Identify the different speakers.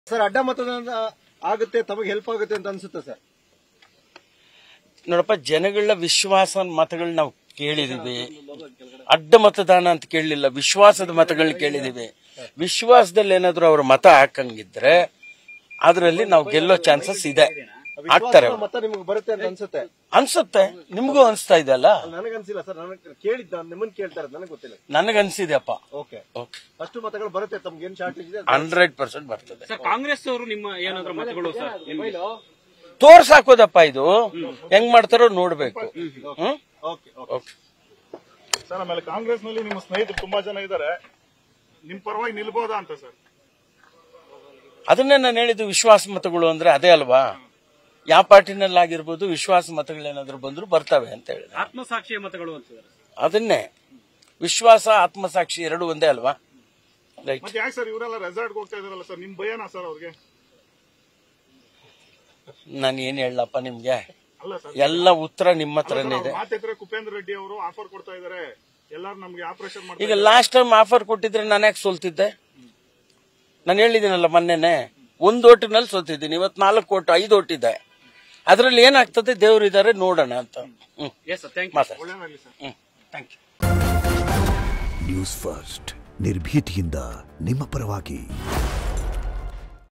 Speaker 1: Sir ಅಡ್ಡ ಮತದಾನ ಆಗುತ್ತೆ ತಮಗೆ ಹೆಲ್ಪ್ ಆಗುತ್ತೆ ಅಂತ ಅನ್ಸುತ್ತೆ ಸರ್
Speaker 2: ನೋಡಪ್ಪ ಜನಗಳ ವಿಶ್ವಾಸ ಮತಗಳನ್ನ ನಾವು ಕೇಳಿದೀವಿ ಅಡ್ಡ ಮತದಾನ ಅಂತ ಕೇಳಲಿಲ್ಲ ವಿಶ್ವಾಸದ ಮತಗಳನ್ನ ಕೇಳಿದೀವಿ ವಿಶ್ವಾಸದಲ್ಲಿ ಏನಾದ್ರು ಅವ್ರ ಮತ ಹಾಕಂಗಿದ್ರೆ ಅದರಲ್ಲಿ ನಾವು ಗೆಲ್ಲೋ ಚಾನ್ಸಸ್ ಇದೆ ಹಾಕ್ತಾರೆ ಅವ್ರು.
Speaker 1: ಮತ ನಿಮ್ಗೆ ಬರುತ್ತೆ ಅಂತ ಅನ್ಸುತ್ತೆ
Speaker 2: ಅನ್ಸುತ್ತೆ ನಿಮಗೂ ಅನ್ಸ್ತಾ ಇದೆ ಅಲ್ಲ
Speaker 1: ನನಗನ್ಸಿಲ್ಲ ಸರ್ ನನಗೆ ಕೇಳಿದ್ದ ನಿಮ್ಮನ್ನ ಕೇಳ್ತಾರೆ ನನಗೆ ಗೊತ್ತಿಲ್ಲ
Speaker 2: ನನಗನ್ಸಿದೆಯಪ್ಪ
Speaker 1: ಓಕೆ ಅಷ್ಟು ಮತಗಳು ಬರುತ್ತೆ ತಮ್ಗೆ ಏನ್ ಶಾರ್ಟೇಜ್ ಇದೆ
Speaker 2: ಹಂಡ್ರೆಡ್ ಪರ್ಸೆಂಟ್ ಬರ್ತದೆ
Speaker 3: ಸರ್ ಕಾಂಗ್ರೆಸ್ ಅವರು ನಿಮ್ಮ ಏನಾದ್ರು ಮತಗಳು ಸರ್ ನಿಮ್ಗೆ
Speaker 2: ತೋರ್ಸಾಕೋದಪ್ಪ ಇದು ಹೆಂಗ್ ಮಾಡ್ತಾರೋ ನೋಡ್ಬೇಕು ಹ್ಮ್
Speaker 1: ಓಕೆ
Speaker 2: ಓಕೆ
Speaker 4: ಸರ್ ಆಮೇಲೆ ಕಾಂಗ್ರೆಸ್ ನಲ್ಲಿ ನಿಮ್ಮ ಸ್ನೇಹಿತರು ತುಂಬಾ ಜನ ಇದ್ದಾರೆ ನಿಮ್ ಪರವಾಗಿ ನಿಲ್ಬೋದಾ ಅಂತ ಸರ್
Speaker 2: ಅದನ್ನೇ ನಾನು ಹೇಳಿದ್ದು ವಿಶ್ವಾಸ ಮತಗಳು ಅಂದ್ರೆ ಅದೇ ಅಲ್ವಾ ಯಾವ ಪಾರ್ಟಿನಲ್ಲಾಗಿರ್ಬೋದು ವಿಶ್ವಾಸ ಮತಗಳೇನಾದ್ರೂ ಬಂದ್ರು ಬರ್ತವೆ ಅಂತ ಹೇಳಿದೆ
Speaker 3: ಆತ್ಮಸಾಕ್ಷಿಯ ಮತಗಳು ಅಂತಿದ್ದಾರೆ
Speaker 2: ಅದನ್ನೇ ವಿಶ್ವಾಸ ಆತ್ಮಸಾಕ್ಷಿ ಎರಡು ಒಂದೇ ಅಲ್ವಾ ರೈಟ್
Speaker 4: ಮತ್ತೆ ಯಾಕೆ ಸರ್ ಇವರೆಲ್ಲ ರೆಸಾರ್ಟ್ ಹೋಗ್ತಾ ಇದಾರಲ್ಲ ಸರ್ ನಿಮ್ ಭಯನಾ ಸರ್ ಅವ್ರಿಗೆ
Speaker 2: ನಾನು ಏನ್ ಹೇಳಪ್ಪ ನಿಮ್ಗೆ
Speaker 4: ಅಲ್ಲ ಸರ್
Speaker 2: ಎಲ್ಲ ಉತ್ತರ ನಿಮ್ಮ ಹತ್ರನೇ ಇದೆ
Speaker 4: ಮಾತಿದ್ರೆ ಕುಪೇಂದ್ರ ರೆಡ್ಡಿ ಅವರು ಆಫರ್ ಕೊಡ್ತಾ ಇದಾರೆ ಎಲ್ಲಾರು ನಮ್ಗೆ ಆಪರೇಷನ್ ಮಾಡ್ತಾ
Speaker 2: ಈಗ ಲಾಸ್ಟ್ ಟೈಮ್ ಆಫರ್ ಕೊಟ್ಟಿದ್ರೆ ನಾನು ಯಾಕೆ ಸೋಲ್ತಿದ್ದೆ ನಾನು ಹೇಳಿದ್ದೀನಲ್ಲ ಮೊನ್ನೆನೆ ಒಂದು ಓಟಿನಲ್ಲಿ ಸೋತಿದ್ದೀನಿ ಇವತ್ತು ನಾಲ್ಕು ಓಟು ಐದು ಓಟಿದೆ ಅದರಲ್ಲಿ ಏನಾಗ್ತದೆ ದೇವರಿದ್ದಾರೆ ನೋಡೋಣ ಅಂತ hmm
Speaker 3: yes sir thank you
Speaker 2: ಮಾತಾಡಿ
Speaker 4: ಒಳ್ಳೇದಾಗ್ಲಿ sir
Speaker 2: hmm thank you
Speaker 5: News First ನಿರ್ಭೀತಿಯಿಂದ ನಿಮ್ಮ ಪರವಾಗಿ